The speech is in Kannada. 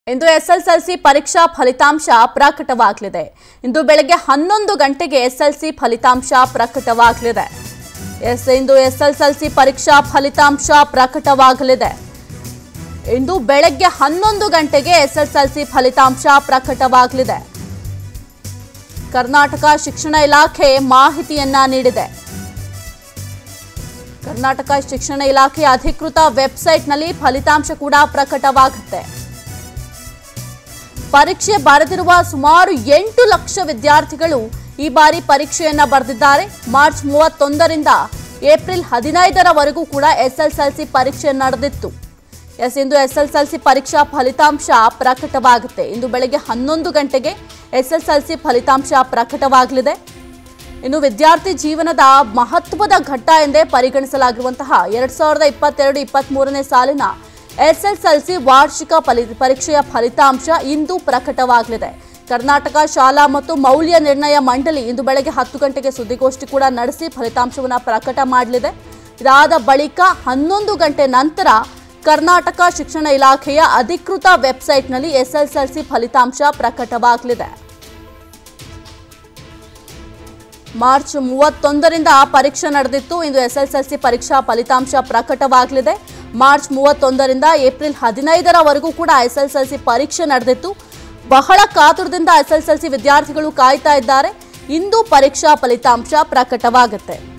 ಇಂದು ಎಸ್ಎಸ್ಎಲ್ಸಿ ಪರೀಕ್ಷಾ ಫಲಿತಾಂಶ ಪ್ರಕಟವಾಗಲಿದೆ ಇಂದು ಬೆಳಗ್ಗೆ ಹನ್ನೊಂದು ಗಂಟೆಗೆ ಎಸ್ಎಲ್ಸಿ ಫಲಿತಾಂಶ ಪ್ರಕಟವಾಗಲಿದೆ ಎಸ್ ಇಂದು ಎಸ್ಎಸ್ಎಲ್ಸಿ ಪರೀಕ್ಷಾ ಫಲಿತಾಂಶ ಪ್ರಕಟವಾಗಲಿದೆ ಇಂದು ಬೆಳಗ್ಗೆ ಹನ್ನೊಂದು ಗಂಟೆಗೆ ಎಸ್ಎಸ್ಎಲ್ಸಿ ಫಲಿತಾಂಶ ಪ್ರಕಟವಾಗಲಿದೆ ಕರ್ನಾಟಕ ಶಿಕ್ಷಣ ಇಲಾಖೆ ಮಾಹಿತಿಯನ್ನ ನೀಡಿದೆ ಕರ್ನಾಟಕ ಶಿಕ್ಷಣ ಇಲಾಖೆ ಅಧಿಕೃತ ವೆಬ್ಸೈಟ್ನಲ್ಲಿ ಫಲಿತಾಂಶ ಕೂಡ ಪ್ರಕಟವಾಗುತ್ತೆ ಪರೀಕ್ಷೆ ಬರೆದಿರುವ ಸುಮಾರು ಎಂಟು ಲಕ್ಷ ವಿದ್ಯಾರ್ಥಿಗಳು ಈ ಬಾರಿ ಪರೀಕ್ಷೆಯನ್ನ ಬರೆದಿದ್ದಾರೆ ಮಾರ್ಚ್ ಮೂವತ್ತೊಂದರಿಂದ ಏಪ್ರಿಲ್ ಹದಿನೈದರವರೆಗೂ ಕೂಡ ಎಸ್ಎಸ್ಎಲ್ಸಿ ಪರೀಕ್ಷೆ ನಡೆದಿತ್ತು ಎಸ್ ಇಂದು ಎಸ್ಎಸ್ಎಲ್ಸಿ ಪರೀಕ್ಷಾ ಫಲಿತಾಂಶ ಪ್ರಕಟವಾಗುತ್ತೆ ಇಂದು ಬೆಳಗ್ಗೆ ಹನ್ನೊಂದು ಗಂಟೆಗೆ ಎಸ್ಎಸ್ಎಲ್ಸಿ ಫಲಿತಾಂಶ ಪ್ರಕಟವಾಗಲಿದೆ ಇನ್ನು ವಿದ್ಯಾರ್ಥಿ ಜೀವನದ ಮಹತ್ವದ ಘಟ್ಟ ಎಂದೇ ಪರಿಗಣಿಸಲಾಗಿರುವಂತಹ ಎರಡ್ ಸಾವಿರದ ಇಪ್ಪತ್ತೆರಡು ಇಪ್ಪತ್ತ್ ಸಾಲಿನ ಎಸ್ಎಸ್ಎಲ್ಸಿ ವಾರ್ಷಿಕ ಫಲಿ ಪರೀಕ್ಷೆಯ ಫಲಿತಾಂಶ ಇಂದು ಪ್ರಕಟವಾಗಲಿದೆ ಕರ್ನಾಟಕ ಶಾಲಾ ಮತ್ತು ಮೌಲ್ಯ ನಿರ್ಣಯ ಮಂಡಳಿ ಇಂದು ಬೆಳಗ್ಗೆ ಹತ್ತು ಗಂಟೆಗೆ ಸುದ್ದಿಗೋಷ್ಠಿ ಕೂಡ ನಡೆಸಿ ಫಲಿತಾಂಶವನ್ನು ಪ್ರಕಟ ಮಾಡಲಿದೆ ಇದಾದ ಬಳಿಕ ಹನ್ನೊಂದು ಗಂಟೆ ನಂತರ ಕರ್ನಾಟಕ ಶಿಕ್ಷಣ ಇಲಾಖೆಯ ಅಧಿಕೃತ ವೆಬ್ಸೈಟ್ನಲ್ಲಿ ಎಸ್ಎಸ್ಎಲ್ಸಿ ಫಲಿತಾಂಶ ಪ್ರಕಟವಾಗಲಿದೆ ಮಾರ್ಚ್ ಮೂವತ್ತೊಂದರಿಂದ ಪರೀಕ್ಷೆ ನಡೆದಿತ್ತು ಇಂದು ಎಸ್ಎಸ್ಎಲ್ಸಿ ಪರೀಕ್ಷಾ ಫಲಿತಾಂಶ ಪ್ರಕಟವಾಗಲಿದೆ ಮಾರ್ಚ್ ಮೂವತ್ತೊಂದರಿಂದ ಏಪ್ರಿಲ್ ಹದಿನೈದರವರೆಗೂ ಕೂಡ ಎಸ್ಎಸ್ಎಲ್ಸಿ ಪರೀಕ್ಷೆ ನಡೆದಿತ್ತು ಬಹಳ ಕಾತುರದಿಂದ ಎಸ್ಎಸ್ಎಲ್ಸಿ ವಿದ್ಯಾರ್ಥಿಗಳು ಕಾಯ್ತಾ ಇದ್ದಾರೆ ಇಂದು ಪರೀಕ್ಷಾ ಫಲಿತಾಂಶ ಪ್ರಕಟವಾಗುತ್ತೆ